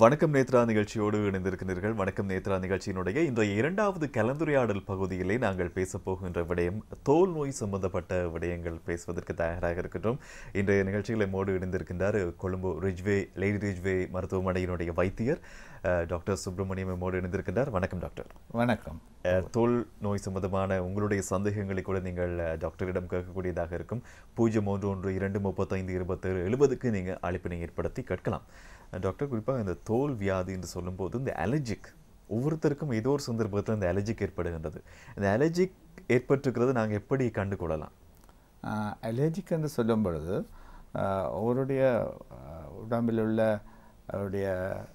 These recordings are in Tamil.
வணக்கம் நேத்ரா நிகழ்ச்சியோடு இணைந்திருக்கிறீர்கள் வணக்கம் நேத்ரா நிகழ்ச்சியினுடைய இன்றைய இரண்டாவது கலந்துரையாடல் பகுதியிலே நாங்கள் பேசப் போகின்ற விடயம் தோல் நோய் சம்பந்தப்பட்ட விடயங்கள் பேசுவதற்கு தயாராக இருக்கின்றோம் இன்றைய நிகழ்ச்சியில் மோடு இணைந்திருக்கின்றார் கொழும்பு ரிஜ்வே லேடி ரிஜ்வே மருத்துவமனையினுடைய வைத்தியர் அஹ், டாக்டர் சுப்பிரமணியம் மோடு இணைந்திருக்கின்றார் வணக்கம் டாக்டர் வணக்கம் அஹ், தோல் நோய் சம்பந்தமான உங்களுடைய சந்தேகங்களை கூட நீங்கள் அஹ், டாக்டரிடம் கேட்கக்கூடியதாக இருக்கும் பூஜ்ஜியம் ஒன்று ஒன்று இரண்டு முப்பத்தைந்து இருபத்தேழு எழுபதுக்கு நீங்கள் அழைப்பினை ஏற்படுத்தி கேட்கலாம் அஹ், டாக்டர் குறிப்பாக இந்த தோல் வியாதி என்று சொல்லும்போது இந்த அலர்ஜிக் ஒவ்வொருத்தருக்கும் ஏதோ ஒரு சந்தர்ப்பத்தில் இந்த அலர்ஜிக் ஏற்படுகின்றது இந்த அலர்ஜிக் ஏற்பட்டிருக்கிறது நாங்கள் எப்படி கண்டு கொள்ளலாம் அலர்ஜிக் என்று சொல்லும் பொழுது ஆஹ், அவருடைய ஆஹ், உடம்பில் உள்ள அவருடைய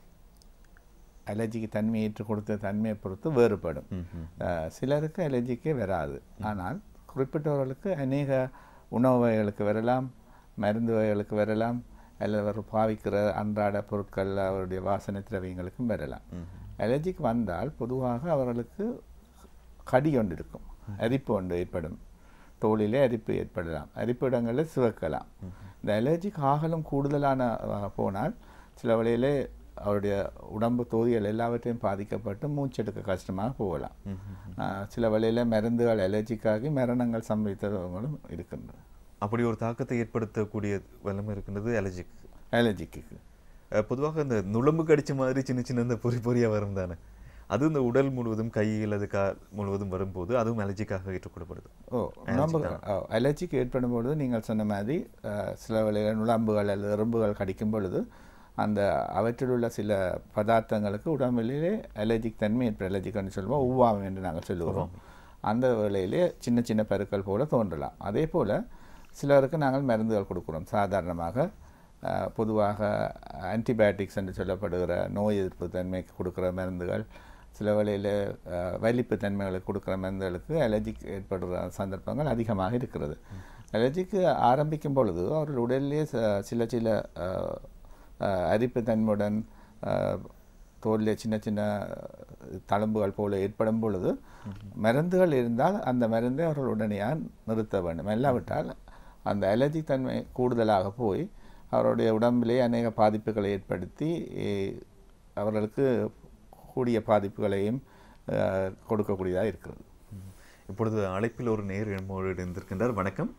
அலர்ஜிக்கு தன்மை ஏற்றுக் கொடுத்த தன்மையை பொறுத்து வேறுபடும் ஆஹ், சிலருக்கு அலர்ஜிக்கே வராது ஆனால் குறிப்பிட்டவர்களுக்கு அநேக உணவு வகைகளுக்கு வரலாம் மருந்து வகைகளுக்கு வரலாம் அல்லது அவர் பாவிக்கிற அன்றாட பொருட்கள் அவருடைய வாசனை திரவியங்களுக்கும் வரலாம் அலர்ஜிக் வந்தால் பொதுவாக அவர்களுக்கு கடி ஒன்று இருக்கும் அரிப்பு ஒன்று ஏற்படும் தோலிலே அரிப்பு ஏற்படலாம் அரிப்பு இடங்களில் சிவக்கலாம் இந்த அலர்ஜிக் ஆகலும் கூடுதலான அஹ், போனால் சில வழியிலே அவருடைய உடம்பு தொகுதிகள் எல்லாவற்றையும் பாதிக்கப்பட்டு மூச்செடுக்க கஷ்டமாக போகலாம் அஹ், சில வழியில் மருந்துகள் அலர்ஜிக்காகி மரணங்கள் சம்பவித்தவங்களும் இருக்கின்றன அப்படி ஒரு தாக்கத்தை ஏற்படுத்தக்கூடிய வல்லமை இருக்கின்றது அலர்ஜிக் அலர்ஜிக்கு அஹ், பொதுவாக இந்த நுளம்பு கடிச்ச மாதிரி சின்ன சின்ன இந்த பொறி பொறியாக வரும் தானே அது இந்த உடல் முழுவதும் கை அல்லது கால் முழுவதும் வரும்போது அதுவும் அலர்ஜிக்காக ஏற்றுக்கொள்ளப்படுது ஓ நுழம்பு அலர்ஜிக்கு ஏற்படும் பொழுது நீங்கள் சொன்ன மாதிரி அஹ், சில வழியில் நுழம்புகள் அல்லது எறும்புகள் கடிக்கும் பொழுது அந்த அவற்றில் உள்ள சில பதார்த்தங்களுக்கு உடம்பிலே அலர்ஜிக் தன்மை ஏற்படும் அலர்ஜிக்னு சொல்லுவோம் ஒவ்வாமை என்று நாங்கள் சொல்லுவோம் அந்த வேளையிலே சின்ன சின்ன பருக்கள் போல தோன்றலாம் அதே போல் சிலருக்கு நாங்கள் மருந்துகள் கொடுக்குறோம் சாதாரணமாக அஹ், பொதுவாக ஆன்டிபயோட்டிக்ஸ் என்று சொல்லப்படுகிற நோய் எதிர்ப்பு தன்மைக்கு கொடுக்குற மருந்துகள் சில வேளையில் வலிப்பு தன்மைகளுக்கு கொடுக்குற மருந்துகளுக்கு அலர்ஜிக் ஏற்படுற சந்தர்ப்பங்கள் அதிகமாக இருக்கிறது அலர்ஜிக்கு ஆரம்பிக்கும் பொழுது அவர்கள் உடலிலே ச- சில சில அஹ், அஹ், அரிப்பு தன்மையுடன் அஹ், தோலிலே சின்ன சின்ன தழும்புகள் போல ஏற்படும் பொழுது மருந்துகள் இருந்தால் அந்த மருந்தை அவர்கள் உடனேயாக நிறுத்த வேண்டும் இல்லாவிட்டால் அந்த அலர்ஜி தன்மை கூடுதலாக போய் அவருடைய உடம்பிலே அநேக பாதிப்புகளை ஏற்படுத்தி eh, அவர்களுக்கு கூடிய பாதிப்புகளையும் அஹ், கொடுக்கக்கூடியதாக இருக்கிறது ம். இப்பொழுது அழைப்பில் ஒரு நேர் நம்மோடு இணைந்திருக்கின்றார் வணக்கம்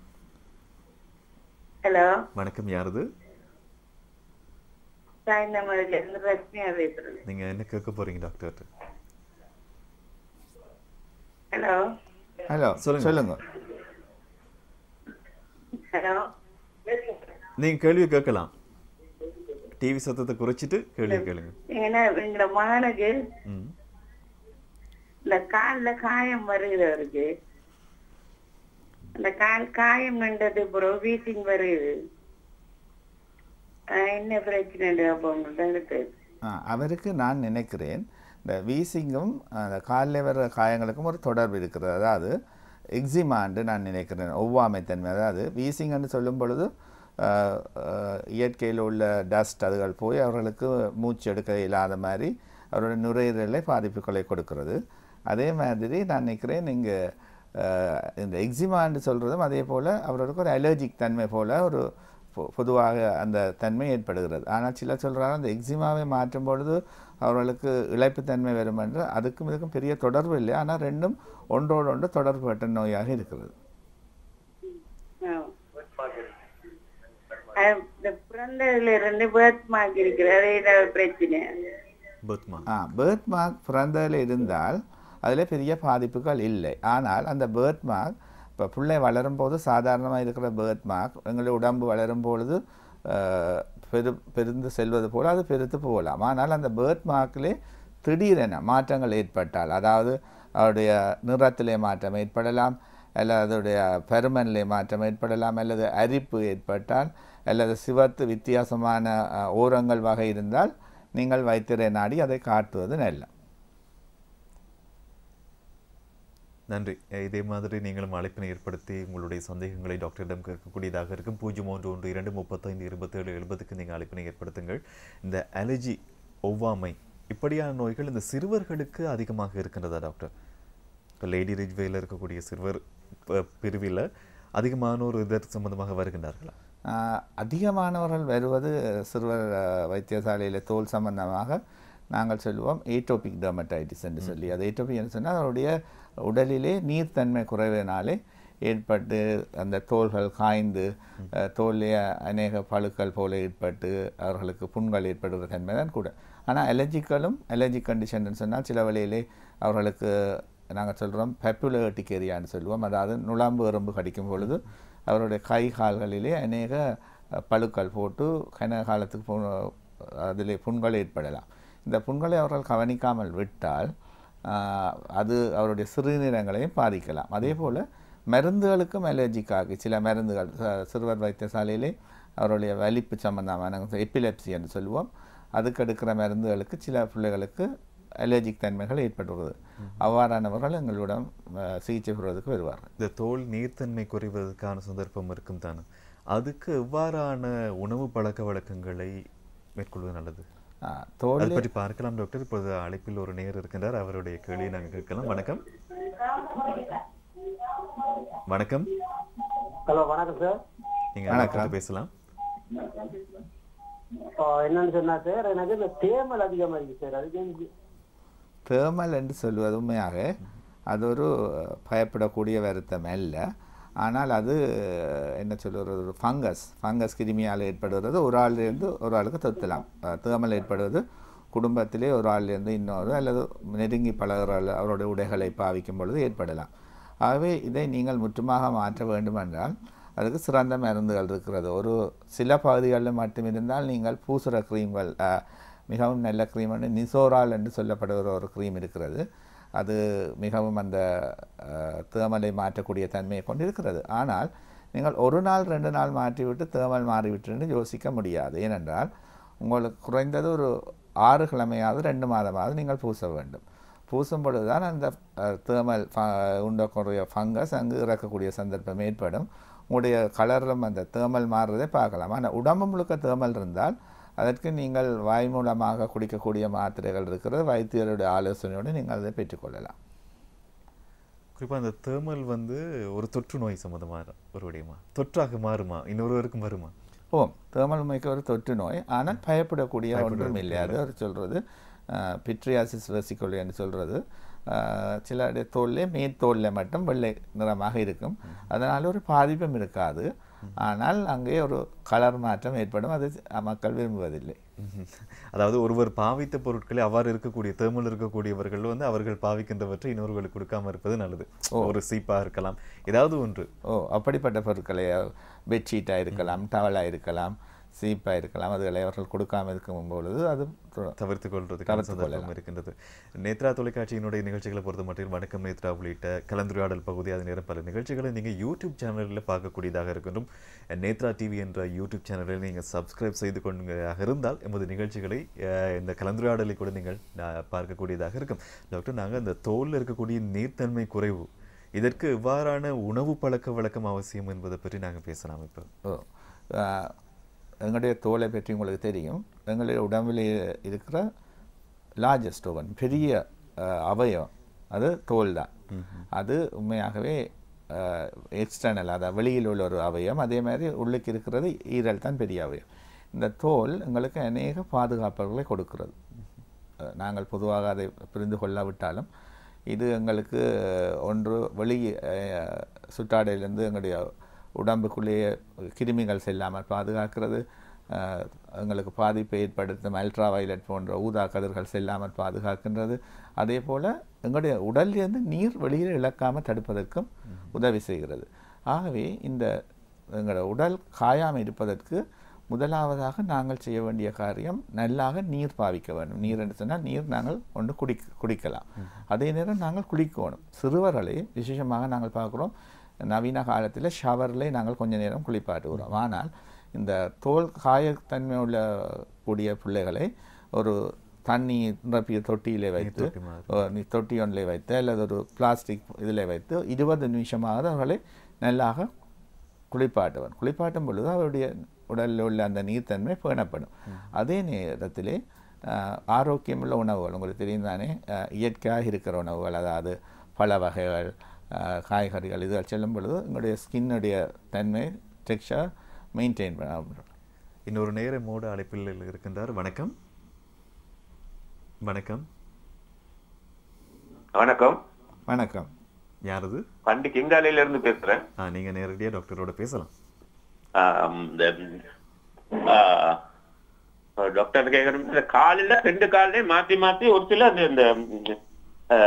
ஹலோ வணக்கம் யாரது சாய்ந்தமரில இருந்து ரஷ்மியா பேசுறது நீங்க என்ன கேட்க போறீங்க டாக்டர் ஹலோ ஹலோ சொல்லுங்க. சொல்லுங்க ஹலோ நீங்க கேள்வி கேட்கலாம் டிவி சத்தத்தை குறைச்சிட்டு கேள்வி கேளுங்க ஏன்னா எங்களோட மகனுக்கு ம். இந்த கால்ல காயம் வருகுது அவருக்கு அந்த கால் காயம் நின்றது அப்புறம் வீசிங் வருகுது ஆஹ் என்ன பிரச்சனை அப்போ உங்களுக்கு ஆ, அவருக்கு நான் நினைக்கிறேன் இந்த வீசிங்கும் அந்த காலில் வர காயங்களுக்கும் ஒரு தொடர்பு இருக்கிறது அதாவது எக்ஸிமாண்டு நான் நினைக்கிறேன் ஒவ்வாமை தன்மை அதாவது வீசிங்னு சொல்லும் பொழுது ஆ, ஆ, இயற்கையில் உள்ள டஸ்ட் அதுகள் போய் அவர்களுக்கு மூச்சு எடுக்க இல்லாத மாதிரி அவருடைய நுரையீரலை பாதிப்புகளை கொடுக்கிறது அதே மாதிரி நான் நினைக்கிறேன் இங்கே இந்த எக்ஸிமான்னு சொல்கிறதும் அதே போல் அவர்களுக்கு ஒரு அலர்ஜிக் தன்மை போல் ஒரு பொ- பொதுவாக அந்த தன்மை ஏற்படுகிறது ஆனால் சிலர் சொல்கிறாங்க அந்த எக்ஸிமாவை மாற்றும் பொழுது அவர்களுக்கு இழைப்புத்தன்மை வரும் என்று அதுக்கும் இதுக்கும் பெரிய தொடர்பு இல்லை ஆனால் ரெண்டும் ஒன்றோடு ஒன்று தொடர்புபட்ட நோயாக இருக்கிறது ஆஹ் இந்த பிறந்ததுல இருந்து பேர்த் மார்க் இருக்குது அது ஏதாவது பிரச்சனை பத்மா ஆ பேர்த் மார்க் பிறந்ததில் இருந்தால் அதில் பெரிய பாதிப்புகள் இல்லை ஆனால் அந்த பேர்த் மார்க் இப்போ பிள்ளை வளரும் போது சாதாரணமாக இருக்கிற பேர்த் மார்க் எங்களுடைய உடம்பு வளரும் பொழுது அஹ், பெரு பெருந்து செல்வது போல் அது பெருத்து போகலாம் ஆனால் அந்த பேர்த் மார்க்கிலே திடீரென மாற்றங்கள் ஏற்பட்டால் அதாவது அவருடைய நிறத்திலே மாற்றம் ஏற்படலாம் அல்லது அதோடைய பருமனிலே மாற்றம் ஏற்படலாம் அல்லது அரிப்பு ஏற்பட்டால் அல்லது சிவத்து வித்தியாசமான அஹ், ஓரங்கள் வகை இருந்தால் நீங்கள் வைத்திரை நாடி அதை காட்டுவது நல்ல நன்றி அஹ் இதே மாதிரி நீங்களும் அழைப்பினை ஏற்படுத்தி உங்களுடைய சந்தேகங்களை டாக்டரிடம் கேட்கக்கூடியதாக இருக்கும் பூஜ்ஜியம் ஒன்று ஒன்று இரண்டு முப்பத்தைந்து இருபத்தேழு எழுபதுக்கு நீங்கள் அழைப்பினை ஏற்படுத்துங்கள் இந்த அலர்ஜி ஒவ்வாமை இப்படியான நோய்கள் இந்த சிறுவர்களுக்கு அதிகமாக இருக்கின்றதா டாக்டர் இப்போ லேடி ரிஜ்வேல இருக்கக்கூடிய சிறுவர் ப- பிரிவில் அதிகமானோர் இதற்கு சம்பந்தமாக வருகின்றார்களா ஆஹ், அதிகமானவர்கள் வருவது சிறுவர் ஆஹ், வைத்தியசாலையில் தோல் சம்பந்தமாக நாங்கள் சொல்லுவோம் ஏட்டோபிக் டெர்மடைட்டிஸ் என்று சொல்லி அது ஏட்டோபிக் என்று சொன்னால் அவருடைய உடலிலே நீர்த்தன்மை குறைவினாலே ஏற்பட்டு அந்த தோள்கள் காய்ந்து அஹ், தோலிலே அநேக பழுக்கள் போல ஏற்பட்டு அவர்களுக்கு புண்கள் ஏற்படுகிற தன்மை தான் கூட ஆனால் அலர்ஜிக்களும் அலர்ஜிக் கண்டிஷன் சொன்னால் சில வழியிலே அவர்களுக்கு நாங்கள் சொல்கிறோம் பெப்புலர்டிக் ஏரியான்னு சொல்லுவோம் அதாவது நுழாம்பு எறும்பு கடிக்கும் பொழுது அவருடைய கை கால்களிலே அநேக அஹ், பழுக்கள் போட்டு கன காலத்துக்கு பு- அதிலே புண்கள் ஏற்படலாம் இந்த புண்களை அவர்கள் கவனிக்காமல் விட்டால் ஆஹ், அது அவருடைய சிறுநீரகங்களையும் பாதிக்கலாம் அதே போல் மருந்துகளுக்கும் அலர்ஜிக் ஆகி சில மருந்துகள் ச- சிறுவர் வைத்தியசாலையிலே அவருடைய வலிப்பு சம்பந்தமான எப்பிலெப்சி என்று சொல்லுவோம் அதுக்கு எடுக்கிற மருந்துகளுக்கு சில பிள்ளைகளுக்கு அலர்ஜிக் தன்மைகள் ஏற்படுகிறது அவ்வாறானவர்கள் எங்களிடம் அஹ், சிகிச்சை பெறுவதற்கு வருவார்கள் இந்த தோல் நீர்த்தன்மை குறைவதற்கான சந்தர்ப்பம் இருக்கும் தானே அதுக்கு எவ்வாறான உணவு பழக்க வழக்கங்களை மேற்கொள்வது நல்லது ஆஹ், அதை தோல் பற்றி பார்க்கலாம் டாக்டர் இப்போது அழைப்பில் ஒரு நேர் இருக்கின்றார் அவருடைய கேள்வியை நாங்கள் கேட்கலாம் வணக்கம் வணக்கம் ஹலோ வணக்கம் சார் நீங்க வணக்கம். டாக்டர் பேசலாம் ஆ, என்னன்னு சொன்னா சார் எனக்கு இந்த தேமல் அதிகமா இருக்கு சார் அதுக்கு எனக்கு- தேமல் என்று சொல்வது உண்மையாக அது ஒரு பயப்படக்கூடிய வருத்தம் அல்ல ஆனால் அது என்ன சொல்கிறது ஒரு ஃபங்கஸ் ஃபங்கஸ் கிருமியால் ஏற்படுகிறது ஒரு ஆளிலிருந்து ஒரு ஆளுக்கு தொத்தலாம் அஹ் தேமல் ஏற்படுவது குடும்பத்திலே ஒரு ஆளிலிருந்து இன்னொரு அல்லது நெருங்கி பழகிற ஆள் அவருடைய உடைகளை பாவிக்கும் பொழுது ஏற்படலாம் ஆகவே இதை நீங்கள் முற்றுமாக மாற்ற வேண்டுமென்றால் அதுக்கு சிறந்த மருந்துகள் இருக்கிறது ஒரு சில பகுதிகளில் மட்டும் இருந்தால் நீங்கள் பூசுகிற க்ரீம்கள் அஹ், மிகவும் நல்ல க்ரீம் வந்து நிசோரால் என்று சொல்லப்படுகிற ஒரு க்ரீம் இருக்கிறது அது மிகவும் அந்த அஹ், தேமலை மாற்றக்கூடிய தன்மையை கொண்டிருக்கிறது ஆனால் நீங்கள் ஒரு நாள் ரெண்டு நாள் மாற்றிவிட்டு தேமல் மாறிவிட்டு யோசிக்க முடியாது ஏனென்றால் உங்களுக்கு குறைந்தது ஒரு ஆறு கிழமையாவது ரெண்டு மாதமாவது நீங்கள் பூச வேண்டும் பூசும் பொழுது தான் அந்த அஹ், தேமல் ஃப- உண்டக்கூடிய ஃபங்கஸ் அங்கு இறக்கக்கூடிய சந்தர்ப்பம் ஏற்படும் உங்களுடைய கலரிலும் அந்த தேமல் மாறுறதை பார்க்கலாம் ஆனால் உடம்பு முழுக்க தேமல் இருந்தால் அதற்கு நீங்கள் வாய் மூலமாக குடிக்கக்கூடிய மாத்திரைகள் இருக்கிறது வைத்தியருடைய ஆலோசனையோடு நீங்கள் அதை பெற்றுக்கொள்ளலாம் குறிப்பா அந்த தேமல் வந்து ஒரு தொற்று நோய் சம்பந்தமான ஒரு விடயமா தொற்றாக மாறுமா இன்னொருவருக்கும் வருமா ஓ தேமல் மிக்க ஒரு தொற்று நோய் ஆனால் பயப்படக்கூடிய ஒன்றும் இல்லை அது அவர் சொல்கிறது பிட்ரியாசிஸ் வெசிக்கொலி என்று சொல்கிறது சில தோல்லே மேற்தோலில் மட்டும் வெள்ளை நிறமாக இருக்கும் அதனால் ஒரு பாதிப்பும் இருக்காது ஆனால் அங்கே ஒரு கலர் மாற்றம் ஏற்படும் அது மக்கள் விரும்புவதில்லை ம்ஹும். அதாவது ஒருவர் பாவித்த பொருட்களை அவ்வாறு இருக்கக்கூடிய தேமல் இருக்கக்கூடியவர்கள் வந்து அவர்கள் பாவிக்கின்றவற்றை இன்னொருவர்களுக்கு கொடுக்காம இருப்பது நல்லது ஒரு சீப்பா இருக்கலாம் ஏதாவது ஒன்று ஓ அப்படிப்பட்ட பொருட்களை பெட்ஷீட்டாக இருக்கலாம் டவலாக இருக்கலாம் சீப்பாக இருக்கலாம் அதுகளை அவர்கள் கொடுக்காம இருக்கும் பொழுது அது தொ- தவிர்த்து கொள்றதுக்கான சந்தர்ப்பம் இருக்கின்றது நேத்ரா தொலைக்காட்சியினுடைய நிகழ்ச்சிகளை பொறுத்த மட்டும் வணக்கம் நேத்ரா உள்ளிட்ட கலந்துரையாடல் பகுதி அது நேரம் பல நிகழ்ச்சிகளை நீங்கள் யூடியூப் சேனலில் பார்க்கக்கூடியதாக இருக்கின்றும் நேத்ரா டிவி என்ற யூடியூப் சேனலில் நீங்கள் சப்ஸ்கிரைப் செய்து கொண்டதாக இருந்தால் எமது நிகழ்ச்சிகளை அஹ், இந்த கலந்துரையாடலை கூட நீங்கள் அஹ், பார்க்கக்கூடியதாக இருக்கும் டாக்டர் நாங்கள் இந்த தோலில் இருக்கக்கூடிய நீர்த்தன்மை குறைவு இதற்கு இவ்வாறான உணவு பழக்க வழக்கம் அவசியம் என்பதை பற்றி நாங்கள் பேசலாம் இப்போ ஓ ஆஹ், எங்களுடைய தோலை பற்றி உங்களுக்கு தெரியும் எங்களுடைய உடம்பில் இருக்கிற லார்ஜஸ்ட் ஓவன் பெரிய ஆஹ், அவயவம் அது தோல் தான் அது உண்மையாகவே எக்ஸ்டர்னல் அதாவது வெளியில் உள்ள ஒரு அவயம் அதே மாதிரி உள்ளுக்கு இருக்கிறது ஈரல் தான் பெரிய அவயம் இந்த தோல் எங்களுக்கு அநேக பாதுகாப்புகளை கொடுக்கிறது அஹ், நாங்கள் பொதுவாக அதை புரிந்து கொள்ளாவிட்டாலும் இது எங்களுக்கு ஒன்று வெளி அஹ், சுற்றாடையிலிருந்து எங்களுடைய உடம்புக்குள்ளேயே கிருமிகள் செல்லாமல் பாதுகாக்கிறது அஹ், எங்களுக்கு பாதிப்பை ஏற்படுத்தும் அல்ட்ரா வயலட் போன்ற ஊதா கதிர்கள் செல்லாமல் பாதுகாக்கின்றது அதே போல் எங்களுடைய உடலிலிருந்து நீர் வெளியில் இழக்காமல் தடுப்பதற்கும் உதவி செய்கிறது ஆகவே இந்த எங்களோட உடல் காயாமல் இருப்பதற்கு முதலாவதாக நாங்கள் செய்ய வேண்டிய காரியம் நல்லாக நீர் பாவிக்க வேண்டும் நீர் என்று சொன்னால் நீர் நாங்கள் ஒன்று குடி குடிக்கலாம் அதே நேரம் நாங்கள் குளிக்கணும் சிறுவர்களை விசேஷமாக நாங்கள் பார்க்குறோம் நவீன காலத்தில் ஷவரில் நாங்கள் கொஞ்ச நேரம் குளிப்பாட்டுகிறோம் ஆனால் இந்த தோல் காயத்தன்மை உள்ள கூடிய பிள்ளைகளை ஒரு தண்ணி நிரப்பிய தொட்டியிலே வைத்து தொட்டி மாதிரி. ஒரு நீ தொட்டி ஒன்றிலே வைத்து அல்லது ஒரு பிளாஸ்டிக் இதில் வைத்து இருபது நிமிஷமாவது அவர்களை நல்லாக குளிப்பாட்டுவன் குளிப்பாட்டும் பொழுது அவருடைய உடலில் உள்ள அந்த நீர்த்தன்மை பேணப்படும் அதே நேரத்திலே ஆஹ், ஆரோக்கியமுள்ள உணவுகள் உங்களுக்கு தெரியும் தானே ஆஹ், இயற்கையாக இருக்கிற உணவுகள் அதாவது பழ வகைகள் ஆஹ், காய்கறிகள் இதுகள் செல்லும் பொழுது எங்களுடைய ஸ்கின்னுடைய தன்மை டெக்ஸ்சர் மெயின்டைன் பண்ண இன்னொரு நேரமோடு அழைப்பில் இருக்கின்றார் வணக்கம் வணக்கம் வணக்கம் வணக்கம் யாரது பண்டி கிங்காலையில இருந்து பேசுறேன் ஆ நீங்க நேரடியா டாக்டரோட பேசலாம் ஆம், இந்த ஆ, டாக்டர் கேக்குறேன் இந்த காலில ரெண்டு காலையும் மாத்தி மாத்தி ஒரு சில அந்த இந்த ஆ,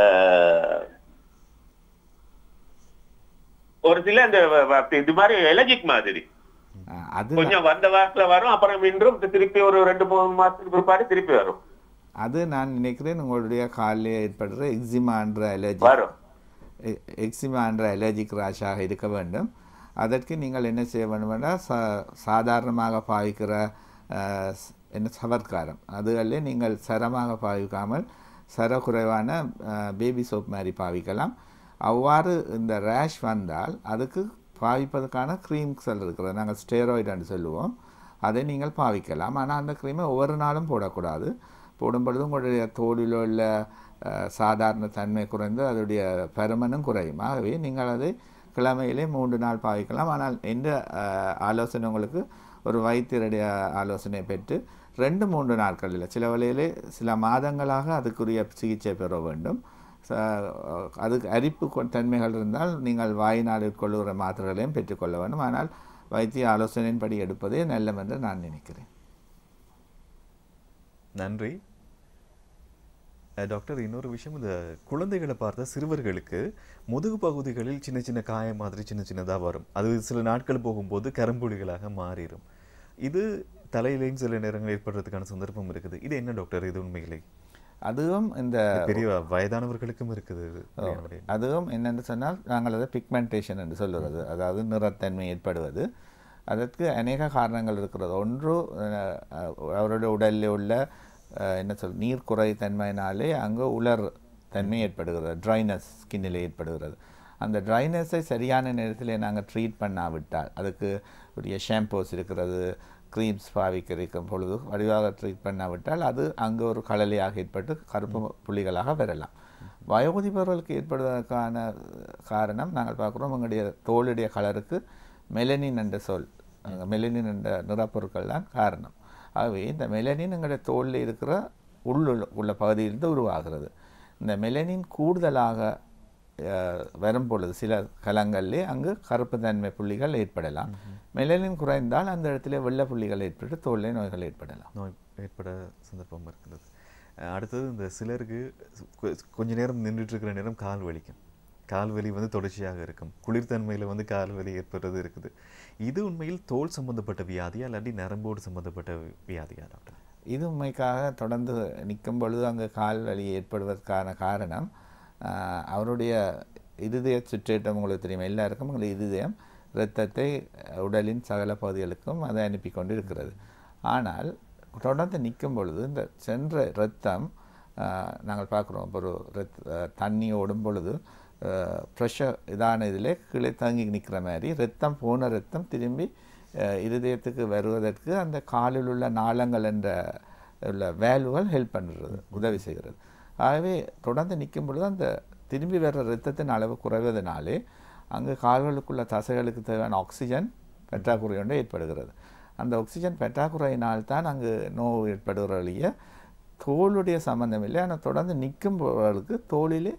ஒரு சில இந்த வ- வ- இது மாதிரி எலர்ஜிக் மாதிரி அஹ், அது கொஞ்சம் வந்த வாரத்துல வரும் அப்புறம் மீண்டும் திருப்பி ஒரு ரெண்டு மூணு மாசத்துக்கு பிற்பாடு திருப்பி வரும் அது நான் நினைக்கிறேன் உங்களுடைய காலில் ஏற்படுற எக்ஸிமான்ற அலர்ஜி வரும் எக்ஸிமா என்ற அலர்ஜிக் ராஷாக இருக்க வேண்டும் அதற்கு நீங்கள் என்ன செய்ய வேண்டுமென்றால் சா சாதாரணமாக பாவிக்கிற அஹ், ஸ்- என்ன சவர்க்காரம் அதுகளிலே நீங்கள் சரமாக பாவிக்காமல் சர குறைவான பேபி சோப் மாதிரி பாவிக்கலாம் அவ்வாறு இந்த ரேஷ் வந்தால் அதுக்கு பாவிப்பதற்கான க்ரீம்ஸ் இருக்கிறது நாங்கள் ஸ்டெராய்டுன்னு சொல்லுவோம் அதை நீங்கள் பாவிக்கலாம் ஆனால் அந்த க்ரீமை ஒவ்வொரு நாளும் போடக்கூடாது போடும் பொழுது உங்களுடைய தோலில் உள்ள அஹ், சாதாரண தன்மை குறைந்து அதனுடைய பருமனும் குறையும் ஆகவே நீங்கள் அதை கிழமையிலே மூன்று நாள் பாவிக்கலாம் ஆனால் எந்த அஹ், ஆலோசனை உங்களுக்கு ஒரு வைத்தியருடைய ஆலோசனை பெற்று ரெண்டு மூன்று நாட்களில் சில வேளையிலே சில மாதங்களாக அதுக்குரிய சிகிச்சை பெற வேண்டும் ச- அதுக்கு அரிப்பு கொ- தன்மைகள் இருந்தால் நீங்கள் வாயினால் உட்கொள்ளுகிற மாத்திரைகளையும் பெற்றுக்கொள்ள வேண்டும் ஆனால் வைத்திய ஆலோசனையின்படி எடுப்பதே நல்லம் என்று நான் நினைக்கிறேன் நன்றி அஹ், டாக்டர் இன்னொரு விஷயம் இந்த குழந்தைகளை பார்த்த சிறுவர்களுக்கு முதுகு பகுதிகளில் சின்ன சின்ன காயம் மாதிரி சின்ன சின்னதா வரும் அது சில நாட்கள் போகும்போது கரும்புள்ளிகளாக மாறிடும் இது தலையிலையும் சில நேரங்கள் ஏற்படுறதுக்கான சந்தர்ப்பம் இருக்குது இது என்ன டாக்டர் இது உண்மையிலே அதுவும் இந்த பெரிய வயதானவர்களுக்கும் இருக்குது இது பிரியாவுடைய. அதுவும் என்னென்று சொன்னால் நாங்கள் அதை பிக்மெண்டேஷன் என்று சொல்லுறது அதாவது நிறத்தன்மை ஏற்படுவது அதற்கு அநேக காரணங்கள் இருக்கிறது ஒன்று அஹ், அஹ், அவருடைய உடலில் உள்ள அஹ், என்ன சொல் நீர் குறை தன்மையினாலே அங்கே உலர் தன்மை ஏற்படுகிறது ட்ரைனஸ் ஸ்கின்னில் ஏற்படுகிறது அந்த ட்ரைனஸை சரியான நேரத்தில் நாங்கள் ட்ரீட் பண்ணாவிட்டால் அதுக்கு உரிய ஷாம்பூஸ் இருக்கிறது க்ரீம்ஸ் பாவிக்க இருக்கும் பொழுது வடிவாக ட்ரீட் பண்ணாவிட்டால் அது அங்கே ஒரு கலலையாக ஏற்பட்டு கருப்பு புள்ளிகளாக வரலாம் வயோதிபர்களுக்கு ஏற்படுவதற்கான காரணம் நாங்கள் பார்க்குறோம் எங்களுடைய தோலுடைய கலருக்கு மெலனின் என்ற சொல் அங்க மெலனின் என்ற நிறப்பொருட்கள் தான் காரணம் ஆகவே இந்த மெலனின் எங்களுடைய தோலில் இருக்கிற உள்ளுள்ள உள்ள பகுதியிலிருந்து உருவாகிறது இந்த மெலனின் கூடுதலாக அஹ், வரும் பொழுது சில கலங்களிலே அங்கு கருப்பு தன்மை புள்ளிகள் ஏற்படலாம் மெலனின் குறைந்தால் அந்த இடத்துல வெள்ளை புள்ளிகள் ஏற்பட்டு தோலிலே நோய்கள் ஏற்படலாம் நோய் ஏற்பட சந்தர்ப்பம் இருக்கிறது அஹ் அடுத்தது இந்த சிலருக்கு கொ- கொஞ்ச நேரம் நின்றுட்டு இருக்கிற நேரம் கால் வலிக்கும் கால் வலி வந்து தொடர்ச்சியாக இருக்கும் குளிர்தன்மையில் வந்து கால் வலி ஏற்படுறது இருக்குது இது உண்மையில் தோல் சம்பந்தப்பட்ட வியாதியா இல்லாட்டி நரம்போடு சம்பந்தப்பட்ட வியாதியா டாக்டர் இது உண்மைக்காக தொடர்ந்து நிற்கும் பொழுது அங்கே கால் வலி ஏற்படுவதற்கான காரணம் ஆஹ், அவருடைய இருதய சுற்றேற்றம் உங்களுக்கு தெரியும் எல்லாருக்கும் உங்களுக்கு இருதயம் இரத்தத்தை உடலின் சகல பகுதிகளுக்கும் அதை அனுப்பி கொண்டு இருக்கிறது ஆனால் தொடர்ந்து நிற்கும் பொழுது இந்த சென்ற இரத்தம் ஆஹ், நாங்கள் பார்க்குறோம் இப்போ ஒரு ரத் தண்ணி ஓடும் பொழுது ப்ரெஷர் இதான இதில் கீழே தங்கி நிற்கிற மாதிரி ரத்தம் போன ரத்தம் திரும்பி அஹ், இருதயத்துக்கு வருவதற்கு அந்த காலில் உள்ள நாளங்கள் என்ற உள்ள வேல்வுகள் ஹெல்ப் பண்ணுறது உதவி செய்கிறது ஆகவே தொடர்ந்து நிற்கும் பொழுது அந்த திரும்பி வர்ற ரத்தத்தின் அளவு குறைவதனாலே அங்கு கால்களுக்குள்ள தசைகளுக்கு தேவையான ஆக்சிஜன் பற்றாக்குறை ஒன்று ஏற்படுகிறது அந்த ஆக்சிஜன் பற்றாக்குறையினால் தான் அங்கு நோவு ஏற்படுகிறவழிய தோலுடைய சம்பந்தம் இல்லை ஆனால் தொடர்ந்து நிற்கும் பொழுதுக்கு தோலிலே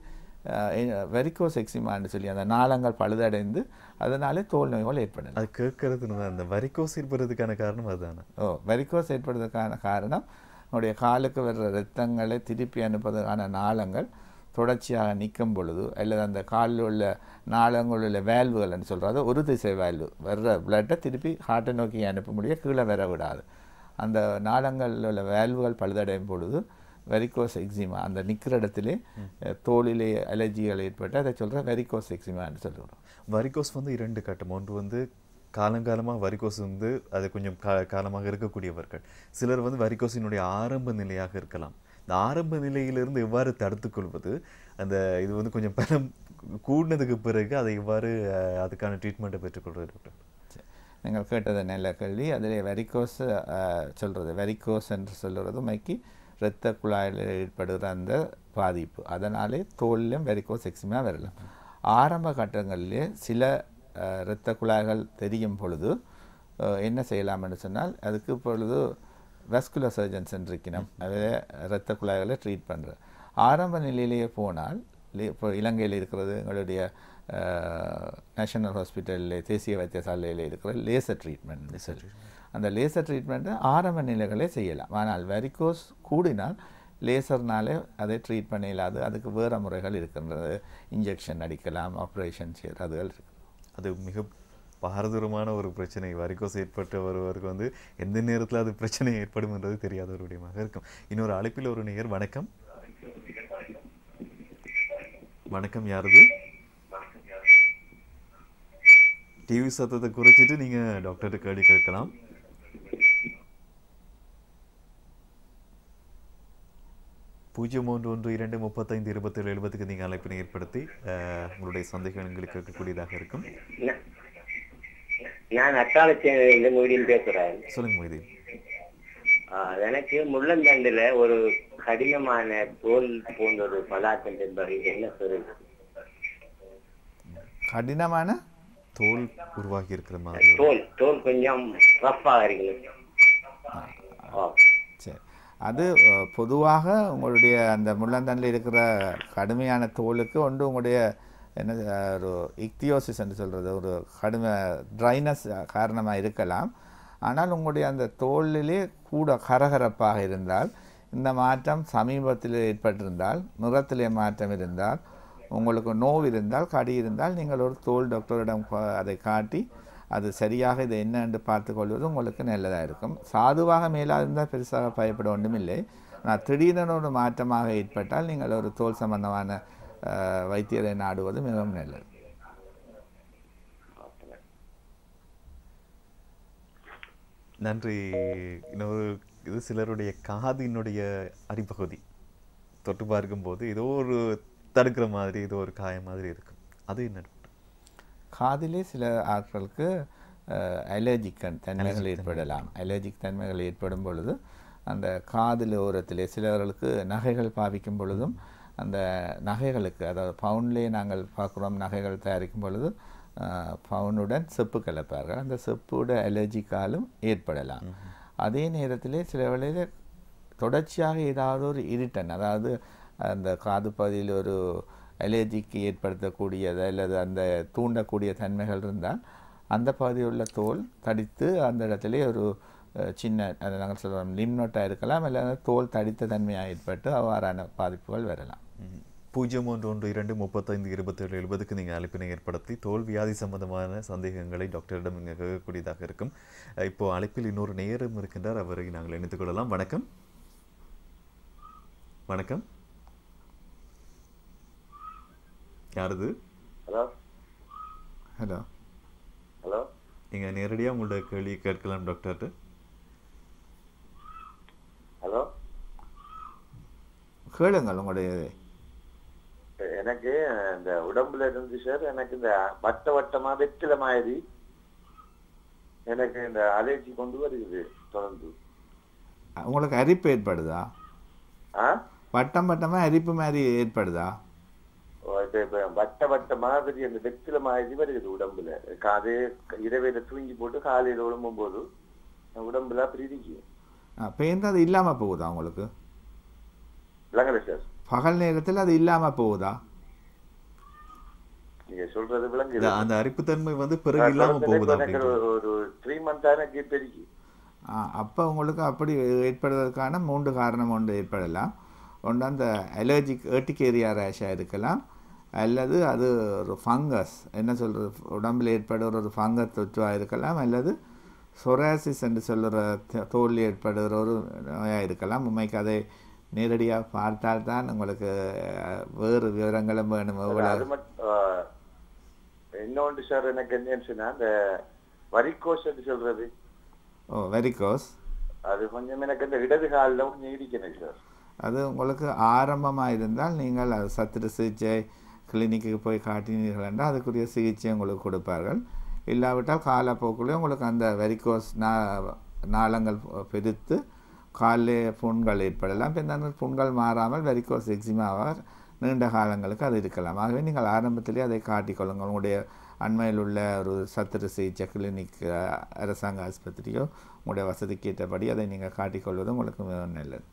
வெரிகோஸ் எக்ஸிமான்னு சொல்லி அந்த நாளங்கள் பழுதடைந்து அதனாலே தோல் நோய்கள் ஏற்படலாம் அது கேட்கறது நம்ம அந்த வரிக்கோஸ் ஏற்படுறதுக்கான காரணம் அதுதானே ஓ வெரிகோஸ் ஏற்படுவதற்கான காரணம் நம்முடைய காலுக்கு வர்ற இரத்தங்களை திருப்பி அனுப்புவதற்கான நாளங்கள் தொடர்ச்சியாக நிற்கும் பொழுது அல்லது அந்த காலில் உள்ள நாளங்கள் உள்ள வேல்வுகள்னு சொல்கிறது ஒரு திசை வேல்வு வர்ற பிளட்டை திருப்பி ஹார்ட்டை நோக்கி அனுப்ப முடிய கீழே வர விடாது அந்த நாளங்களில் உள்ள வேல்வுகள் பழுதடையும் பொழுது வெரிகோஸ் எக்ஸிமா அந்த நிற்கிற இடத்திலே அஹ், தோலிலே அலர்ஜிகள் ஏற்பட்டு அதை சொல்கிற வெரிகோஸ் எக்ஸிமான்னு சொல்லுகிறோம் வரிகோஸ் வந்து இரண்டு கட்டம் ஒன்று வந்து காலங்காலமாக வரிகோஸ் வந்து அது கொஞ்சம் கா காலமாக இருக்கக்கூடியவர்கள் சிலர் வந்து வரிகோஸினுடைய ஆரம்ப நிலையாக இருக்கலாம் இந்த ஆரம்ப நிலையிலிருந்து எவ்வாறு தடுத்துக் கொள்வது அந்த இது வந்து கொஞ்சம் பலம் கூடினதுக்கு பிறகு அதை எவ்வாறு அஹ், அதுக்கான ட்ரீட்மெண்ட்டை பெற்றுக்கொள்வது டாக்டர் நீங்கள் கேட்டது நல்ல கேள்வி அதில் வெரிகோஸ் சொல்கிறது வெரிகோஸ் என்று சொல்கிறது மைக்கி இரத்த குழாயில் ஏற்படுகிற அந்த பாதிப்பு அதனாலே தோலிலும் வெரிகோஸ் எக்ஸிமா வரலாம் ஆரம்ப கட்டங்களிலே சில அஹ், இரத்த குழாய்கள் தெரியும் பொழுது அஹ், என்ன செய்யலாம் என்று சொன்னால் அதுக்கு இப்பொழுது வெஸ்குலர் சர்ஜன்ஸ் இருக்கணும் அதில் இரத்த குழாய்களை ட்ரீட் பண்ணுறது ஆரம்ப நிலையிலேயே போனால் லி- இப்போ இலங்கையில் இருக்கிறது எங்களுடைய நேஷனல் ஹாஸ்பிட்டலில் தேசிய வைத்தியசாலையில் இருக்கிற லேசர் ட்ரீட்மெண்ட் சொல்லி அந்த லேசர் ட்ரீட்மெண்ட்டை ஆரம்ப நிலைகளே செய்யலாம் ஆனால் வெரிகோஸ் கூடினால் லேசர்னாலே அதை ட்ரீட் பண்ண இயலாது அதுக்கு வேறு முறைகள் இருக்கின்றது இன்ஜெக்ஷன் அடிக்கலாம் ஆப்ரேஷன் செய்கிறதுகள் இருக்கு அது மிக பாரதூரமான ஒரு பிரச்சனை வரிக்கோஸ் ஏற்பட்ட ஒருவருக்கு வந்து எந்த நேரத்தில் அது பிரச்சனை ஏற்படும் என்றது தெரியாத ஒரு விடயமாக இருக்கும் இன்னொரு அழைப்பில் ஒரு நேயர் வணக்கம் வணக்கம் யாரது டிவி சத்தத்தை குறைச்சிட்டு நீங்க டாக்டர்கிட்ட கேள்வி கேட்கலாம் பூஜ்ஜியம் ஒன்று ஒன்று இரண்டு முப்பத்தைந்து இருபத்தேழு எழுபதுக்கு நீங்கள் அழைப்பினை ஏற்படுத்தி அஹ், உங்களுடைய சந்தேகங்கள் எங்களுக்கு கேட்கக்கூடியதாக இருக்கும் நா- நான் அட்டாளச்சேரியில மொழியில் பேசுறேன் சொல்லுங்க மொய்தி ஆ, எனக்கு முள்ளந்தண்டுல ஒரு கடினமான தோல் போன்ற ஒரு பதார்த்தம் என்பது என்ன சொல்றது கடினமான தோல் உருவாகி இருக்கிற மாதிரி ஒரு- தோல் தோல் கொஞ்சம் ரஃப்பாக இருக்குது ஆ. சரி அது அஹ், பொதுவாக உங்களுடைய அந்த முள்ளந்தண்டில் இருக்கிற கடுமையான தோலுக்கு ஒன்று உங்களுடைய என்ன அஹ், ஒரு இக்தியோசிஸ் என்று சொல்கிறது ஒரு கடுமை ட்ரைனஸ் காரணமாக இருக்கலாம் ஆனால் உங்களுடைய அந்த தோலிலே கூட கரகரப்பாக இருந்தால் இந்த மாற்றம் சமீபத்தில் ஏற்பட்டிருந்தால் நிறத்திலே மாற்றம் இருந்தால் உங்களுக்கு நோவு இருந்தால் கடி இருந்தால் நீங்கள் ஒரு தோல் டாக்டரிடம் ப- அதை காட்டி அது சரியாக இது என்னென்று பார்த்துக்கொள்வது உங்களுக்கு நல்லதாக இருக்கும் சாதுவாக மேலாக இருந்தால் பெருசாக பயப்பட ஒன்றுமில்லை ஆனால் திடீரென ஒரு மாற்றமாக ஏற்பட்டால் நீங்கள் ஒரு தோல் சம்பந்தமான அஹ், வைத்தியரை நாடுவது மிகவும் நல்லது நன்றி இன்னொரு இது சிலருடைய காதினுடைய அடிப்பகுதி தொட்டு பார்க்கும்போது ஏதோ ஒரு தடுக்கிற மாதிரி ஏதோ ஒரு காயம் மாதிரி இருக்கும் அது என்ன காதிலே சில ஆட்களுக்கு அலர்ஜிக் தன்மைகள் ஏற்படலாம் அலர்ஜிக் தன்மைகள் ஏற்படும் பொழுது அந்த காதில் ஓரத்திலே சிலர்களுக்கு நகைகள் பாவிக்கும் பொழுதும் அந்த நகைகளுக்கு அதாவது பவுன்லேயே நாங்கள் பார்க்குறோம் நகைகள் தயாரிக்கும் பொழுது அஹ், பவுனுடன் செப்பு கலப்பார்கள் அந்த செப்போட அலர்ஜிக்காலும் ஏற்படலாம் அதே நேரத்திலே சில வேளையில் தொடர்ச்சியாக ஏதாவது ஒரு இரிட்டன் அதாவது அந்த காது பகுதியில் ஒரு அலர்ஜிக்கு ஏற்படுத்தக்கூடியது அல்லது அந்த தூண்டக்கூடிய தன்மைகள் இருந்தால் அந்த பகுதியில் உள்ள தோல் தடித்து அந்த இடத்துல ஒரு அஹ், சின்ன அதை நாங்கள் சொல்கிறோம் லிம்னோட்டாக இருக்கலாம் இல்லை தோல் தடித்த தன்மையாக ஏற்பட்டு அவ்வாறான பாதிப்புகள் வரலாம் ம். பூஜ்ஜியம் ஒன்று ஒன்று இரண்டு முப்பத்தைந்து இருபத்தேழு எழுபதுக்கு நீங்கள் அழைப்பினை ஏற்படுத்தி தோல் வியாதி சம்பந்தமான சந்தேகங்களை டாக்டரிடம் நீங்கள் கேட்கக்கூடியதாக இருக்கும் அஹ் இப்போ அழைப்பில் இன்னொரு நேரம் இருக்கின்றார் அவரை நாங்கள் இணைத்துக் கொள்ளலாம் வணக்கம் வணக்கம் யாரது ஹலோ ஹலோ ஹலோ நீங்க நேரடியாக உங்களோட கேள்வி கேட்கலாம் டாக்டர்கிட்ட ஹலோ கேளுங்கள் உங்களுடைய இதை. எனக்கு இந்த உடம்புல இருந்து சார் எனக்கு இந்த வட்ட வட்டமா வெற்றில மாதிரி எனக்கு இந்த அலர்ஜி கொண்டு வருகிறது தொடர்ந்து உங்களுக்கு அரிப்பு ஏற்படுதா ஆ வட்டம் வட்டமாக அரிப்பு மாதிரி ஏற்படுதா ஓ, இப்ப இப்ப வட்ட வட்ட மாதிரி அந்த வெற்றில மாதிரி வருகிறது உடம்புல அதே இரவையில தூங்கி போட்டு காலையில உடம்பும் போது உடம்புல பிரீதிக்கு பேருந்து அது இல்லாமல் போகுதா உங்களுக்கு விளங்கல சார் பகல் நேரத்தில் அது இல்லாமல் போகுதா நீங்க சொல்றது விளங்குது இந்த- அந்த அரிப்புத்தன்மை வந்து பிறகு இல்லாம போகுதா எனக்கு அப்படின்றது. ஒரு- ஒரு த்ரீ மந்த் எனக்கு பெருகி அப்போ உங்களுக்கு அப்படி ஏற்படுவதற்கான மூன்று காரணம் ஒன்று ஏற்படலாம் ஒன்று அந்த அலர்ஜிக் ஏர்டிகேரியா ரேஷாக இருக்கலாம் அல்லது அது ஒரு ஃபங்கஸ் என்ன சொல்கிறது உடம்பில் ஏற்படுகிற ஒரு ஃபங்கஸ் தொற்றாக இருக்கலாம் அல்லது சொராசிஸ் என்று சொல்கிற தோல் ஏற்படுகிற ஒரு நோயாக இருக்கலாம் உண்மைக்கு அதை நேரடியாக பார்த்தால்தான் உங்களுக்கு அஹ், வேறு விவரங்களும் வேணும் அது எவ்வளவு மட்டும் ஆஹ், இன்னொன்று சார் எனக்கு என்னன்னு சொன்னா இந்த வரிக்கோஸ் சொல்றது ஓ வெரிகோஸ் அது கொஞ்சம் எனக்கு இந்த இடது காலில் கொஞ்சம் இடிக்கணும் சார் அது உங்களுக்கு ஆரம்பமாக இருந்தால் நீங்கள் அது சத்திர சிகிச்சை கிளினிக்கு போய் காட்டினீர்கள் என்றால் அதுக்குரிய சிகிச்சை உங்களுக்கு கொடுப்பார்கள் இல்லாவிட்டால் காலப்போக்கிலே உங்களுக்கு அந்த வெரிகோஸ் நா நாளங்கள் பெருத்து காலிலே புண்கள் ஏற்படலாம் பின்னர் அந்த புண்கள் மாறாமல் வெரிகோஸ் எக்ஸிமாவாக நீண்ட காலங்களுக்கு அது இருக்கலாம் ஆகவே நீங்கள் ஆரம்பத்திலே அதை காட்டிக்கொள்ளுங்கள் உங்களுடைய அண்மையில் உள்ள ஒரு சத்திர சிகிச்சை கிளினிக் அஹ், அரசாங்க ஆஸ்பத்திரியோ உங்களுடைய வசதிக்கு ஏற்றபடி அதை நீங்கள் காட்டிக்கொள்வது உங்களுக்கு மிகவும் நல்லது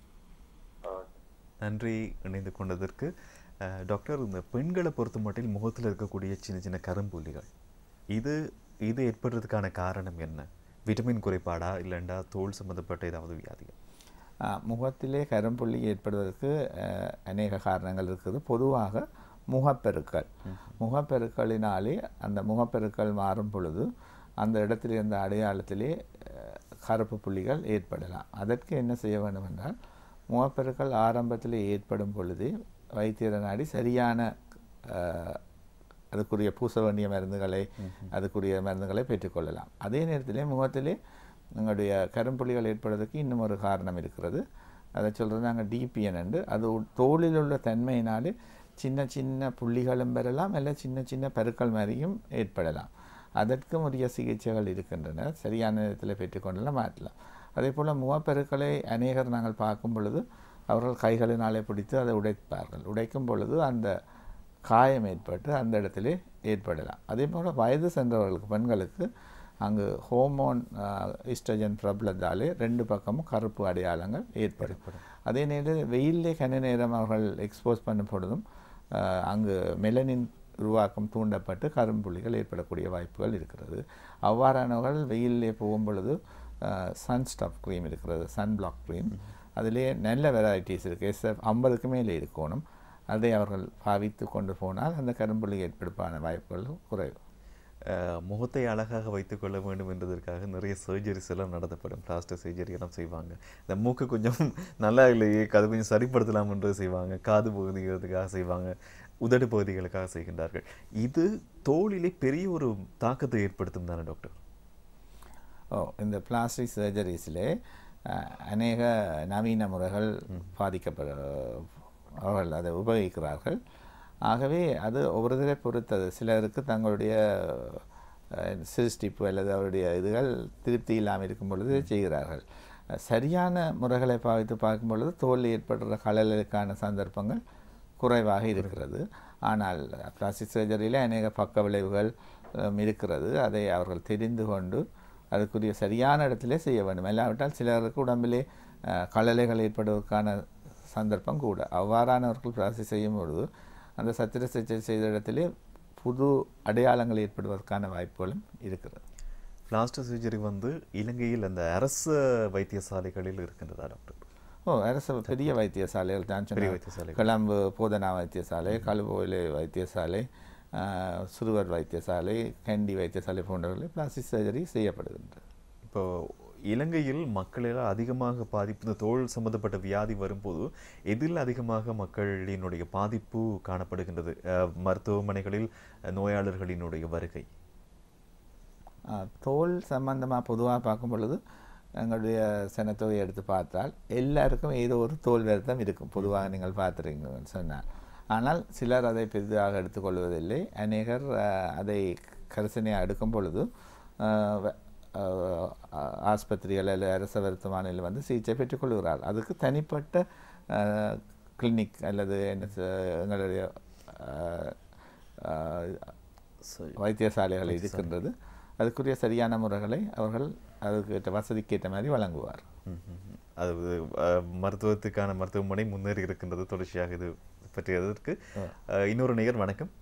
நன்றி இணைந்து கொண்டதற்கு அஹ், டாக்டர் இந்த பெண்களை பொறுத்த மட்டில் முகத்தில் இருக்கக்கூடிய சின்ன சின்ன கரும்புள்ளிகள் இது இது ஏற்படுறதுக்கான காரணம் என்ன விட்டமின் குறைபாடா இல்லைண்டா தோல் சம்மந்தப்பட்ட ஏதாவது வியாதிகள் ஆ, முகத்திலே கரும்புள்ளி ஏற்படுவதற்கு அஹ், அநேக காரணங்கள் இருக்குது பொதுவாக முகப்பெருக்கள் முகப்பெருக்களினாலே அந்த முகப்பெருக்கள் மாறும் பொழுது அந்த இடத்தில் இருந்த அடையாளத்திலே அஹ், கருப்பு புள்ளிகள் ஏற்படலாம் அதற்கு என்ன செய்ய வேண்டும் என்றால் முகப்பெருக்கள் ஆரம்பத்தில் ஏற்படும் பொழுது வைத்தியரை நாடி சரியான அஹ், அதுக்குரிய பூச வேண்டிய மருந்துகளை அதுக்குரிய மருந்துகளை பெற்றுக்கொள்ளலாம் அதே நேரத்திலே முகத்திலே எங்களுடைய கரும்புள்ளிகள் ஏற்படுவதற்கு இன்னும் ஒரு காரணம் இருக்கிறது அதை சொல்கிறது நாங்கள் டிபிஎன் என்று அது உ- தோலில் உள்ள தன்மையினாலே சின்ன சின்ன புள்ளிகளும் பெறலாம் இல்லை சின்ன சின்ன பெருக்கள் மாதிரியும் ஏற்படலாம் அதற்கும் உரிய சிகிச்சைகள் இருக்கின்றன சரியான நேரத்தில் பெற்றுக்கொண்டெல்லாம் மாற்றலாம் அதே போல் முகப்பெருக்களை அநேகர் நாங்கள் பார்க்கும் பொழுது அவர்கள் கைகளினாலே பிடித்து அதை உடைப்பார்கள் உடைக்கும் பொழுது அந்த காயம் ஏற்பட்டு அந்த இடத்திலே ஏற்படலாம் அதே போல் வயது சென்றவர்களுக்கு பெண்களுக்கு அங்கு ஹோமோன் இஸ்ட்ரஜன் பிரபலத்தாலே ரெண்டு பக்கமும் கருப்பு அடையாளங்கள் ஏற்படும் அதே நேரத்தில் வெயிலே கன நேரம் அவர்கள் எக்ஸ்போஸ் பண்ணும் பொழுதும் ஆஹ், அங்கு மெலனின் உருவாக்கம் தூண்டப்பட்டு கரும்புள்ளிகள் ஏற்படக்கூடிய வாய்ப்புகள் இருக்கிறது அவ்வாறானவர்கள் வெயிலே போகும் பொழுது சன் ஸ்டாப் க்ரீம் இருக்கிறது சன் பிளாக் க்ரீம் அதிலே நல்ல வெரைட்டிஸ் இருக்குது எஸ்எஃப் ஐம்பதுக்கு மேலே இருக்கணும் அதை அவர்கள் பாவித்து கொண்டு போனால் அந்த கரும்புள்ளி ஏற்படுப்பான வாய்ப்புகள் குறைவு அஹ், முகத்தை அழகாக வைத்துக்கொள்ள வேண்டும் என்பதற்காக நிறைய சர்ஜரிஸ் எல்லாம் நடத்தப்படும் பிளாஸ்டிக் சர்ஜரி எல்லாம் செய்வாங்க இந்த மூக்கு கொஞ்சம் நல்லா இல்லையே அது கொஞ்சம் சரிப்படுத்தலாம் என்று செய்வாங்க காது பகுதிகளுக்காக செய்வாங்க உதடு பகுதிகளுக்காக செய்கின்றார்கள் இது தோலிலே பெரிய ஒரு தாக்கத்தை ஏற்படுத்தும் தானே டாக்டர் ஓ இந்த பிளாஸ்டிக் சர்ஜரிஸிலே அநேக நவீன முறைகள் பாதிக்கப்பட அவர்கள் அதை உபயோகிக்கிறார்கள் ஆகவே அது ஒவ்வொருத்தரை பொறுத்தது சிலருக்கு தங்களுடைய அஹ், சிருஷ்டிப்பு அல்லது அவருடைய இதுகள் திருப்தி இல்லாமல் இருக்கும் பொழுது செய்கிறார்கள் அஹ், சரியான முறைகளை பாவித்து பார்க்கும் பொழுது தோலில் ஏற்படுற கலலுக்கான சந்தர்ப்பங்கள் குறைவாக இருக்கிறது ஆனால் பிளாஸ்டிக் சர்ஜரியில் அநேக பக்க விளைவுகள் அஹ், இருக்கிறது அதை அவர்கள் தெரிந்து கொண்டு அதுக்குரிய சரியான இடத்திலே செய்ய வேண்டும் இல்லாவிட்டால் சிலருக்கு உடம்பிலே அஹ், கழலைகள் ஏற்படுவதற்கான சந்தர்ப்பம் கூட அவ்வாறானவர்கள் பிளாஸ்டிக் செய்யும் பொழுது அந்த சத்திர சிகிச்சை செய்த இடத்திலே புது அடையாளங்கள் ஏற்படுவதற்கான வாய்ப்புகளும் இருக்கிறது பிளாஸ்டிக் சர்ஜரி வந்து இலங்கையில் அந்த அரசு வைத்தியசாலைகளில் இருக்கின்றதா டாக்டர் ஓ அரசு பெரிய வைத்தியசாலைகள் தான் பெரிய சொன்னேன். வைத்தியசாலைகள். கிளம்பு போதனா வைத்தியசாலை கழுவோயிலை வைத்தியசாலை ஆஹ், சிறுவர் வைத்தியசாலை கண்டி வைத்தியசாலை போன்றவர்களில் பிளாஸ்டிக் சர்ஜரி செய்யப்படுகின்றது இப்போ இலங்கையில் மக்களில் அதிகமாக பாதிப்பு இந்த தோல் சம்பந்தப்பட்ட வியாதி வரும்போது எதில் அதிகமாக மக்களினுடைய பாதிப்பு காணப்படுகின்றது அஹ், மருத்துவமனைகளில் அஹ், நோயாளர்களினுடைய வருகை ஆ, தோல் சம்பந்தமாக பொதுவாக பார்க்கும் பொழுது எங்களுடைய சனத்தொகை எடுத்து பார்த்தால் எல்லாருக்கும் ஏதோ ஒரு தோல் வருத்தம் இருக்கும் பொதுவாக நீங்கள் பார்த்துருக்கீங்கன்னு சொன்னால் ஆனால் சிலர் அதை பெரிதாக எடுத்துக்கொள்வதில்லை அநேகர் ஆ, அதை கரிசனையாக எடுக்கும் பொழுது ஆ, வ- ஆ, ஆ, ஆஸ்பத்திரிகள் அல்லது அரசு மருத்துவமனையில் வந்து சிகிச்சை பெற்றுக்கொள்கிறார்கள் அதுக்கு தனிப்பட்ட கிளினிக் அல்லது என்ன சொ- எங்களுடைய ஆ, ஆ, வைத்தியசாலைகள் இருக்கின்றது அதுக்குரிய சரியான முறைகளை அவர்கள் அதுக்கு ஏற்ற வசதிக்கு ஏற்ற மாதிரி வழங்குவார் ம், ம், ம். அது அஹ், மருத்துவத்துக்கான மருத்துவமனை முன்னேறி இருக்கின்றது தொடர்ச்சியாக இது பற்றியதற்கு அஹ், இன்னொரு நேயர் வணக்கம்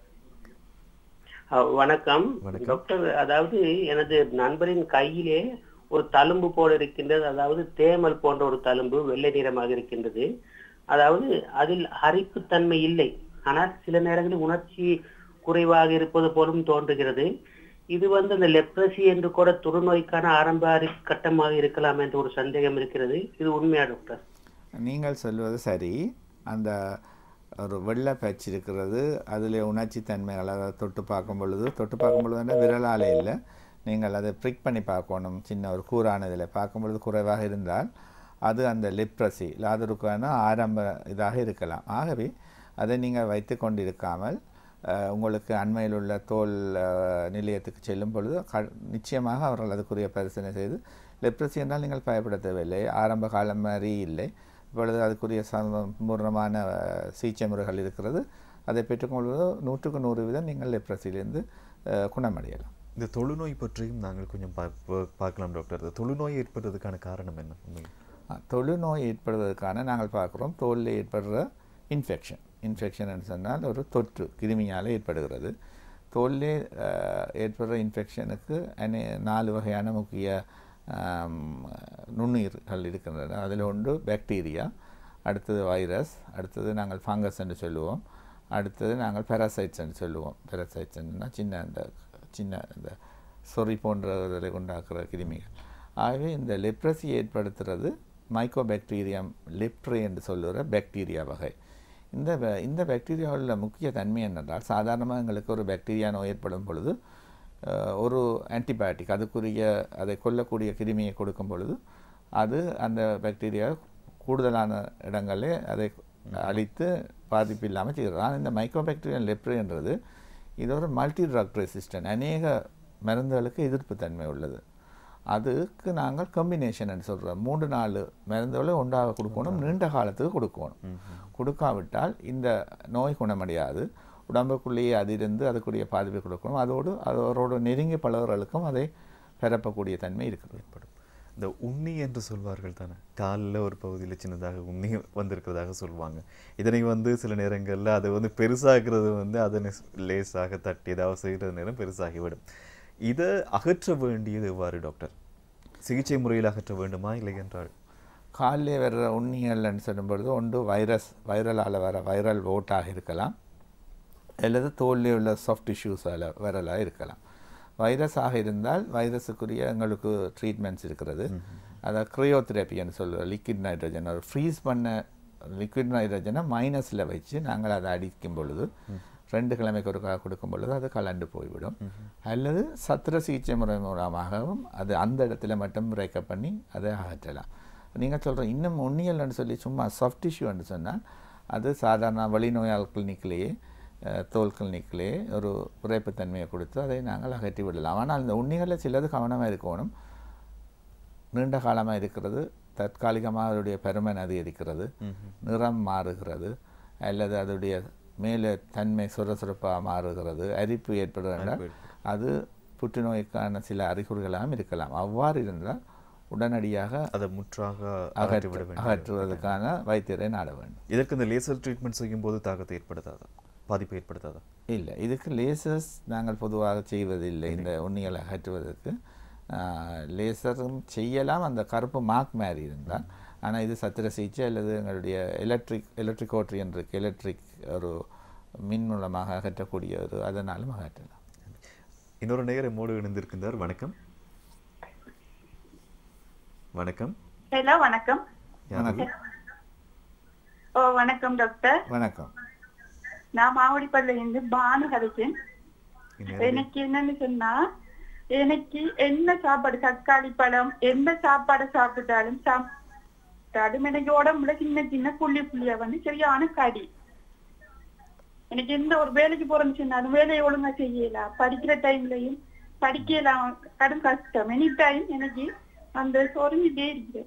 அஹ் வணக்கம் வணக்கம். டாக்டர் அதாவது எனது நண்பரின் கையிலே ஒரு தழும்பு போல இருக்கின்றது அதாவது தேமல் போன்ற ஒரு தழும்பு வெள்ளை நிறமாக இருக்கின்றது அதாவது அதில் அரிப்புத்தன்மை இல்லை ஆனால் சில நேரங்களில் உணர்ச்சி குறைவாக இருப்பது போலும் தோன்றுகிறது இது வந்து அந்த லெப்ரசி என்று கூட துருநோய்க்கான ஆரம்ப அறி- கட்டமாக இருக்கலாம் என்ற ஒரு சந்தேகம் இருக்கிறது இது உண்மையா டாக்டர் நீங்கள் சொல்வது சரி அந்த ஒரு வெள்ளை பேச்சு இருக்கிறது அதில் உணர்ச்சி தன்மைகளை அதை தொட்டு பார்க்கும் பொழுது தொட்டு பார்க்கும் பொழுது வந்து விரலாலே இல்லை நீங்கள் அதை ப்ரிக் பண்ணி பார்க்கணும் சின்ன ஒரு கூரானதில் பார்க்கும் பொழுது குறைவாக இருந்தால் அது அந்த லிப்ரசி லாதருக்கான ஆரம்ப இதாக இருக்கலாம் ஆகவே அதை நீங்கள் வைத்து கொண்டிருக்காமல் அஹ், உங்களுக்கு அண்மையில் உள்ள தோல் அஹ், நிலையத்துக்கு செல்லும் பொழுது க நிச்சயமாக அவர்கள் அதுக்குரிய பரிசீலனை செய்து லெப்ரசி என்றால் நீங்கள் பயப்பட தேவையில்லை ஆரம்ப காலம் மாதிரி இல்லை இப்பொழுது அதுக்குரிய சம்பூர்ணமான அஹ், சிகிச்சை முறைகள் இருக்கிறது அதை பெற்றுக்கொள்வது நூற்றுக்கு நூறு வீதம் நீங்கள் லெப்ரஸிலிருந்து அஹ், குணமடையலாம் இந்த தொழுநோய் பற்றியும் நாங்கள் கொஞ்சம் பார்ப்ப- பார்க்கலாம் டாக்டர் இந்த தொழுநோய் ஏற்படுறதுக்கான காரணம் என்ன உண்மையில் ஆ, தொழுநோய் ஏற்படுவதற்கான நாங்கள் பார்க்குறோம் தோலில் ஏற்படுற இன்ஃபெக்ஷன் இன்ஃபெக்ஷன் சொன்னால் ஒரு தொற்று கிருமியால் ஏற்படுகிறது தோலிலே அஹ், ஏற்படுற இன்ஃபெக்ஷனுக்கு அனே நாலு வகையான முக்கிய ஆம், நுண்ணுயிர்கள் இருக்கின்றன அதில் ஒன்று பாக்டீரியா அடுத்தது வைரஸ் அடுத்தது நாங்கள் ஃபங்கஸ் என்று சொல்லுவோம் அடுத்தது நாங்கள் பெராசைட்ஸ் என்று சொல்லுவோம் பெராசைட்ஸ்னா சின்ன அந்த சின்ன இந்த சொறி போன்றதை உண்டாக்குற கிருமிகள் ஆகவே இந்த லெப்ரசி ஏற்படுத்துறது மைக்கோபாக்டீரியம் லெப்ரே என்று சொல்லுகிற பாக்டீரியா வகை இந்த ப- இந்த பாக்டீரியாவில் உள்ள முக்கிய தன்மை என்னென்றால் சாதாரணமாக எங்களுக்கு ஒரு பாக்டீரியா நோய் ஏற்படும் பொழுது அஹ், ஒரு ஆன்டிபயோட்டிக் அதுக்குரிய அதை கொல்லக்கூடிய கிருமியை கொடுக்கும் பொழுது அது அந்த பாக்டீரியா கூடுதலான இடங்களில் அதை அழித்து பாதிப்பு இல்லாமல் செய்கிறது ஆனால் இந்த மைக்ரோபாக்டீரியல் லெப்ரேன்றது இது ஒரு மல்டி ட்ரக் ரெசிஸ்டன்ட் அநேக மருந்துகளுக்கு எதிர்ப்பு தன்மை உள்ளது அதுக்கு நாங்கள் கம்பினேஷன் சொல்கிறோம் மூன்று நாலு மருந்துகளை ஒன்றாக கொடுக்கணும் நீண்ட காலத்துக்கு கொடுக்கணும் கொடுக்காவிட்டால் இந்த நோய் குணமடையாது உடம்புக்குள்ளேயே அது இருந்து அதுக்குரிய பாதிப்பை கொடுக்கணும் அதோடு அதோட நெருங்கி பழகிறவர்களுக்கும் அதை பரப்பக்கூடிய தன்மை இருக்கிறது ஏற்படும் இந்த உண்ணி என்று சொல்வார்கள் தானே காலில் ஒரு பகுதியில் சின்னதாக உண்ணி வந்திருக்கிறதாக சொல்லுவாங்க இதனை வந்து சில நேரங்களில் அது வந்து பெருசாகிறது வந்து அதனை லேசாக தட்டி ஏதாவது செய்கிற நேரம் பெருசாகிவிடும் இதை அகற்ற வேண்டியது எவ்வாறு டாக்டர் சிகிச்சை முறையில் அகற்ற வேண்டுமா இல்லை என்றால் காலிலே வர்ற உண்ணிகள்னு சொல்லும்பொழுது ஒன்று வைரஸ் வைரலால் வர வைரல் ஓட்டாக இருக்கலாம் அல்லது தோலில் உள்ள சாஃப்ட் டிஷ்யூஸால் வரலாக இருக்கலாம் வைரஸாக இருந்தால் வைரஸுக்குரிய எங்களுக்கு ட்ரீட்மெண்ட்ஸ் இருக்கிறது அதை க்ரையோதெரப்பின்னு சொல்லுவோம் லிக்விட் நைட்ரஜன் ஒரு ஃப்ரீஸ் பண்ண லிக்விட் நைட்ரஜனை மைனஸில் வச்சு நாங்கள் அதை அடிக்கும் பொழுது ரெண்டு கிழமைக்கு ஒரு கொடுக்கும் பொழுது அது கலண்டு போய்விடும் அல்லது சத்திர சிகிச்சை முறை மூலமாகவும் அது அந்த இடத்துல மட்டும் பிரேக்கப் பண்ணி அதை அகற்றலாம் நீங்கள் சொல்கிற இன்னும் உண்ணியல்னு சொல்லி சும்மா சாஃப்ட் டிஷ்யூன்னு சொன்னால் அது சாதாரண வெளிநோயால் கிளினிக்லேயே அஹ், தோல் கிளினிக்லேயே ஒரு உரைப்புத்தன்மையை கொடுத்து அதை நாங்கள் அகற்றி விடலாம் ஆனால் இந்த உண்ணிகளில் சிலது கவனமாக இருக்கணும் நீண்ட காலமாக இருக்கிறது தற்காலிகமாக அதனுடைய பெருமன் அதிகரிக்கிறது நிறம் மாறுகிறது அல்லது அதனுடைய மேலே தன்மை சுரசுரப்பாக மாறுகிறது அரிப்பு ஏற்படுவதால் அது புற்றுநோய்க்கான சில அறிகுறிகளாகவும் இருக்கலாம் அவ்வாறு இருந்தால் உடனடியாக அதை முற்றாக அகற்றிவிட அகற்று வேண்டும் அகற்றுவதற்கான வைத்தியரை நாட வேண்டும் இதற்கு இந்த லேசர் ட்ரீட்மெண்ட் செய்யும் போது தாக்கத்தை ஏற்படுத்தாதா பாதிப்பை ஏற்படுத்தாதா இல்லை இதுக்கு லேசர்ஸ் நாங்கள் பொதுவாக செய்வதில்லை இந்த உண்ணிகளை அகற்றுவதற்கு லேசரும் செய்யலாம் அந்த கருப்பு மார்க் மாதிரி இருந்தால் ஆனால் இது சத்திர சிகிச்சை அல்லது எங்களுடைய எலக்ட்ரிக் எலக்ட்ரிகோட்ரியன் இருக்கு எலக்ட்ரிக் ஒரு மின் மூலமாக அகற்றக்கூடிய ஒரு அதனாலும் அகற்றலாம் இன்னொரு நேரம் மோடு இணைந்திருக்கின்றார் வணக்கம் வணக்கம் ஹலோ வணக்கம் யார் ஓ வணக்கம் டாக்டர் வணக்கம் நான் மாவடிப்பள்ளில இருந்து பானு கதைச்சேன் இந்நேரம் எனக்கு என்னன்னு சொன்னா எனக்கு என்ன சாப்பாடு தக்காளி பழம் எந்த சாப்பாடு சாப்பிட்டாலும் சாப்பிட்டாலும் எனக்கு உடம்புல சின்ன சின்ன புள்ளி புள்ளியா வந்து சரியான கடி எனக்கு எந்த ஒரு வேலைக்கு போறேன்னு சொன்னாலும் வேலையை ஒழுங்கா செய்யல படிக்கிற டைம்லயும் படிக்கலாம் கடும் கஷ்டம் எனி டைம் எனக்கு அந்த சொரிஞ்சுட்டே இருக்குது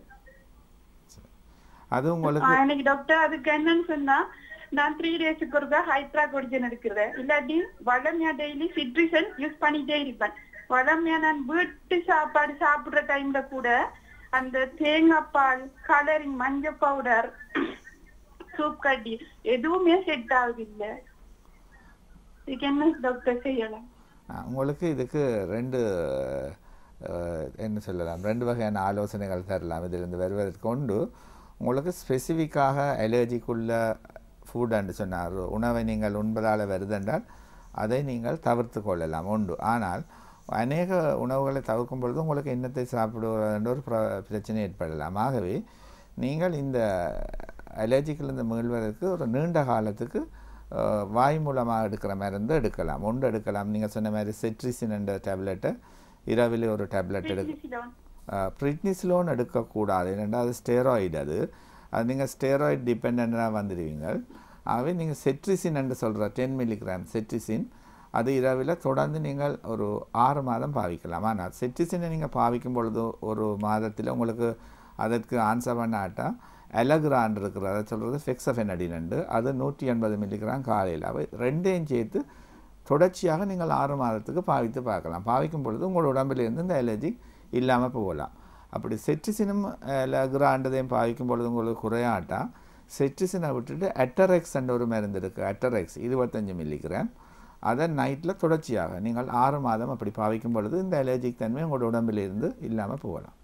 அது ஆ, உங்களுக்கு எனக்கு டாக்டர் அதுக்கு என்னன்னு சொன்னா நான் த்ரீ டேஸுக்கு ஒருக்கா ஹைட்ரா கொடிஜன் எடுக்கிறேன் இல்லாட்டி வளமையா டெய்லி சிட்ரிசன் யூஸ் பண்ணிட்டே இருப்பேன் வளமையா நான் வீட்டு சாப்பாடு சாப்பிடுற டைம்ல கூட அந்த தேங்காய் பால் கலரிங் மஞ்சள் பவுடர் சூப் கட்டி எதுவுமே செட் ஆகுது இல்ல இதுக்கு என்ன டாக்டர் செய்யலாம் ஆ, உங்களுக்கு இதுக்கு ரெண்டு அஹ், என்ன சொல்லலாம் ரெண்டு வகையான ஆலோசனைகள் தரலாம் இதிலிருந்து வருவதற்கு ஒன்று உங்களுக்கு ஸ்பெசிஃபிக்காக அலர்ஜிக்குள்ள ஃபுட் என்று சொன்னார் உணவை நீங்கள் உண்பதால் வருதென்றால் அதை நீங்கள் தவிர்த்து கொள்ளலாம் உண்டு ஆனால் அநேக உணவுகளை தவிர்க்கும் பொழுது உங்களுக்கு என்னத்தை சாப்பிடுவதென்ற ஒரு பிர- பிரச்சனை ஏற்படலாம் ஆகவே நீங்கள் இந்த அலர்ஜிக்கிலிருந்து மீள்வதற்கு ஒரு நீண்ட காலத்துக்கு அஹ், வாய் மூலமாக எடுக்கிற மருந்து எடுக்கலாம் ஒன்று எடுக்கலாம் நீங்கள் சொன்ன மாதிரி செட்ரிசின் என்ற டேப்லெட்டை இரவில் ஒரு டேப்லெட் எடு ப்ரிட்னிஸ்லோன் எடுக்கக்கூடாது ஏனென்றால் அது ஸ்டெராய்டு அது அது நீங்கள் ஸ்டெராய்டு டிபெண்ட்டாக வந்துடுவீங்க ஆகவே நீங்கள் செட்ரிசின் என்று சொல்கிற டென் மில்லிகிராம் செட்ரிசின் அது இரவில் தொடர்ந்து நீங்கள் ஒரு ஆறு மாதம் பாவிக்கலாம் ஆனால் செட்ரிசினை நீங்கள் பாவிக்கும் பொழுது ஒரு மாதத்தில் உங்களுக்கு அதற்கு ஆன்சர் பண்ணாட்டா எலகிரான் இருக்கிற அதை சொல்கிறது ஃபெக்ஸஃபெனடினண்டு அது நூற்றி எண்பது மில்லிகிராம் காலையில் அவை ரெண்டையும் சேர்த்து தொடர்ச்சியாக நீங்கள் ஆறு மாதத்துக்கு பாவித்து பார்க்கலாம் பாவிக்கும் பொழுது உங்களோட உடம்பிலிருந்து இந்த அலர்ஜி இல்லாமல் போகலாம் அப்படி செட்ரிசினும் லெக்ராண்டதையும் பாவிக்கும் பொழுது உங்களுக்கு குறையாட்டா செட்ரிசினை விட்டுட்டு அட்டரெக்ஸ் என்ற ஒரு மருந்து இருக்குது அட்டரெக்ஸ் இருபத்தஞ்சு மில்லிகிராம் அதை நைட்டில் தொடர்ச்சியாக நீங்கள் ஆறு மாதம் அப்படி பாவிக்கும் பொழுது இந்த அலர்ஜிக் தன்மை உங்களோட உடம்பிலிருந்து இல்லாமல் போகலாம்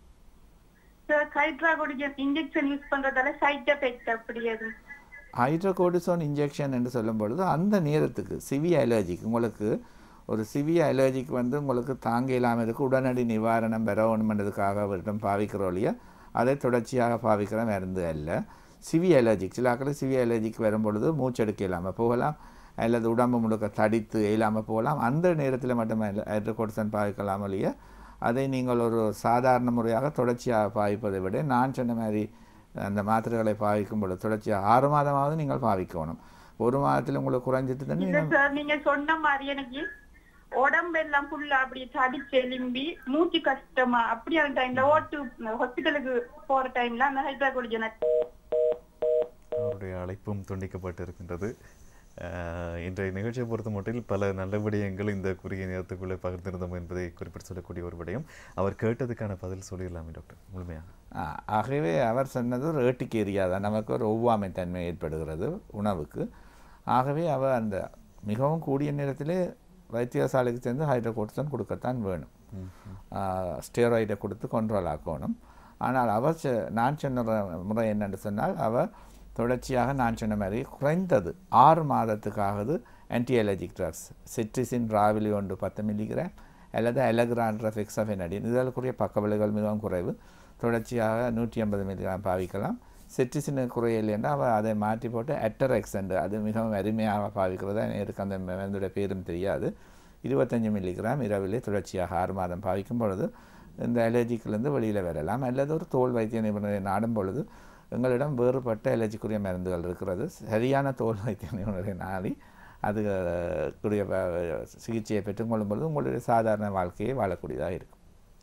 சார் ஹைட்ராகோடிஜன் இன்ஜெக்ஷன் யூஸ் பண்றதால சைட் எஃபெக்ட் அப்படி எதுவும் ஹைட்ரோகோடிசோன் இன்ஜெக்ஷன் என்று சொல்லும் பொழுது அந்த நேரத்துக்கு சிவிய அலர்ஜிக் உங்களுக்கு ஒரு சிவிய அலர்ஜிக் வந்து உங்களுக்கு தாங்க இல்லாமல் இருக்கு உடனடி நிவாரணம் பெறணுன்றதுக்காக அவரிடம் பாவிக்கிறோம் இல்லையா அதை தொடர்ச்சியாக பாவிக்கிற மருந்து அல்ல சிவிய அலர்ஜிக் சில ஆக்கள் சிவிய அலர்ஜிக் வரும் பொழுது மூச்செடுக்க இல்லாமல் போகலாம் அல்லது உடம்பு முழுக்க தடித்து இயலாமல் போகலாம் அந்த நேரத்தில் மட்டும் ஹைட்ரோகோடிசன் பாவிக்கலாம் இல்லையா அதை நீங்கள் ஒரு சாதாரண முறையாக தொடர்ச்சியாக பாவிப்பதை விட நான் சொன்ன மாதிரி அந்த மாத்திரைகளை பாவிக்கும் பொழுது தொடர்ச்சியாக ஆறு மாதமாவது நீங்கள் பாவிக்கணும் ஒரு மாதத்தில் உங்களுக்கு குறைஞ்சிட்டு இல்ல நீங்கள் சார் நீங்க சொன்ன மாதிரி எனக்கு உடம்பெல்லாம் ஃபுல்லா அப்படி தடிச்சு எலும்பி மூச்சு கஷ்டமா அப்படியான டைம்ல ஓட்டு ஹாஸ்பிட்டலுக்கு போற டைம்ல அந்த ஹைட்ராகோடிஜன் அவருடைய அழைப்பும் துண்டிக்கப்பட்டு இருக்கின்றது அஹ், இன்றைய நிகழ்ச்சியை பொறுத்த மட்டில் பல நல்ல விடயங்கள் இந்த குறுகிய நேரத்துக்குள்ளே பகிர்ந்திருந்தோம் என்பதை குறிப்பிட்டு சொல்லக்கூடிய ஒரு விடயம் அவர் கேட்டதுக்கான பதில் சொல்லிடலாமே டாக்டர் முழுமையாக ஆ, ஆகவே அவர் சொன்னது ஒரு ஏட்டிக்கு ஏரியா தான் நமக்கு ஒரு ஒவ்வாமை தன்மை ஏற்படுகிறது உணவுக்கு ஆகவே அவர் அந்த மிகவும் கூடிய நேரத்திலே வைத்தியசாலைக்கு சேர்ந்து ஹைட்ரோகோட்சன் கொடுக்கத்தான் வேணும் ஸ்டெராய்டை கொடுத்து கண்ட்ரோல் ஆக்கணும் ஆனால் அவர் சொ- நான் சொன்ன முறை- முறை என்னென்று சொன்னால் அவர் தொடர்ச்சியாக நான் சொன்ன மாதிரி குறைந்தது ஆறு மாதத்துக்காவது ஆன்டி அலர்ஜிக் ட்ரக்ஸ் சிட்ரிசின் ராவிலி ஒன்று பத்து மில்லிகிராம் அல்லது அலகிரான்ற ஃபெக்ஸாஃபெனடின் இதற்குரிய பக்கவிளைவுகள் மிகவும் குறைவு தொடர்ச்சியாக நூற்றி ஐம்பது மில்லிகிராம் பாவிக்கலாம் சிட்ரிசின் குறையல் என்றால் அவர் அதை மாற்றி போட்டு அட்டரெக்ஸ் என்று அது மிகவும் அருமையாக பாவிக்கிறது எனக்கு அந்த மருந்துடைய பேரும் தெரியாது இருபத்தஞ்சு மில்லிகிராம் இரவிலே தொடர்ச்சியாக ஆறு மாதம் பாவிக்கும் பொழுது இந்த அலர்ஜிக்கிலிருந்து வெளியில் வரலாம் அல்லது ஒரு தோல் வைத்திய நிபுணரை நாடும் பொழுது எங்களிடம் வேறுபட்ட அலர்ஜிக்குரிய மருந்துகள் இருக்கிறது சரியான தோல் வைத்திய நிபுணரை நாடி அது அஹ், கூடிய வ- சிகிச்சையை பெற்றுக்கொள்ளும் பொழுது உங்களுடைய சாதாரண வாழ்க்கையை வாழக்கூடியதாக இருக்கும்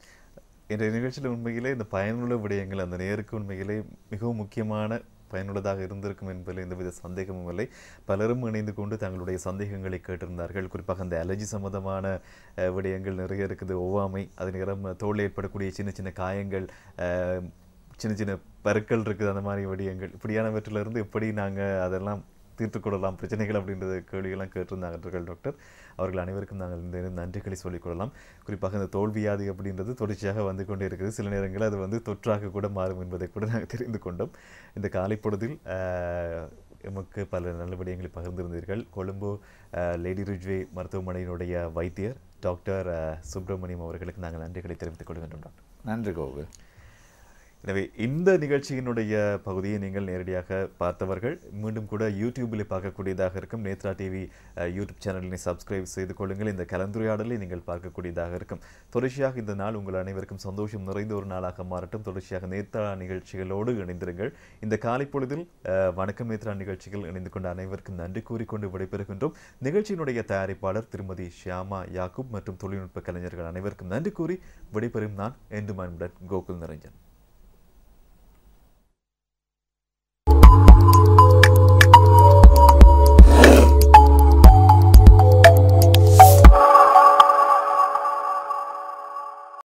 இன்றைய நிகழ்ச்சியில் உண்மையிலே இந்த பயனுள்ள விடயங்கள் அந்த நேருக்கு உண்மையிலே மிகவும் முக்கியமான பயனுள்ளதாக இருந்திருக்கும் என்பதில் எந்தவித சந்தேகமும் இல்லை பலரும் இணைந்து கொண்டு தங்களுடைய சந்தேகங்களை கேட்டிருந்தார்கள் குறிப்பாக அந்த அலர்ஜி சம்பந்தமான அஹ், விடயங்கள் நிறைய இருக்குது ஒவ்வாமை அது நேரம் தோளில் ஏற்படக்கூடிய சின்ன சின்ன காயங்கள் அஹ், சின்ன சின்ன பருக்கள் இருக்குது அந்த மாதிரி விடயங்கள் இப்படியானவற்றிலிருந்து எப்படி நாங்கள் அதெல்லாம் தீர்த்து கொள்ளலாம் பிரச்சனைகள் அப்படின்றத கேள்விகள்லாம் கேட்டிருந்தார்கள் டாக்டர் அவர்கள் அனைவருக்கும் நாங்கள் இந்த நேரம் நன்றிகளை சொல்லிக் கொள்ளலாம் குறிப்பாக இந்த தோல்வியாதி அப்படின்றது தொடர்ச்சியாக வந்து கொண்டே இருக்குது சில நேரங்களில் அது வந்து தொற்றாக கூட மாறும் என்பதை கூட நாங்கள் தெரிந்து கொண்டோம் இந்த காலை பொழுதில் ஆஹ், எமக்கு பல நல்ல விடயங்களை பகிர்ந்திருந்தீர்கள் கொழும்பு ஆஹ், லேடி ரிஜ்வே மருத்துவமனையினுடைய வைத்தியர் டாக்டர் ஆஹ், சுப்பிரமணியம் அவர்களுக்கு நாங்கள் நன்றிகளை தெரிவித்துக் கொள்கின்றோம் டாக்டர் நன்றி கோகுல் எனவே இந்த நிகழ்ச்சியினுடைய பகுதியை நீங்கள் நேரடியாக பார்த்தவர்கள் மீண்டும் கூட யூடியூபில் பார்க்கக்கூடியதாக இருக்கும் நேத்ரா டிவி அஹ், யூடியூப் சேனலினை சப்ஸ்கிரைப் செய்து கொள்ளுங்கள் இந்த கலந்துரையாடலை நீங்கள் பார்க்கக்கூடியதாக இருக்கும் தொடர்ச்சியாக இந்த நாள் உங்கள் அனைவருக்கும் சந்தோஷம் நிறைந்த ஒரு நாளாக மாறட்டும் தொடர்ச்சியாக நேத்ரா நிகழ்ச்சிகளோடு இணைந்திருங்கள் இந்த காலை பொழுதில் அஹ், வணக்கம் நேத்ரா நிகழ்ச்சிகள் இணைந்து கொண்ட அனைவருக்கும் நன்றி கூறிக்கொண்டு விடைபெறுகின்றோம் நிகழ்ச்சியினுடைய தயாரிப்பாளர் திருமதி ஷியாமா யாக்கூப் மற்றும் தொழில்நுட்ப கலைஞர்கள் அனைவருக்கும் நன்றி கூறி விடைபெறும் நான் என்று மண்புடன் கோகுல் நிரஞ்சன்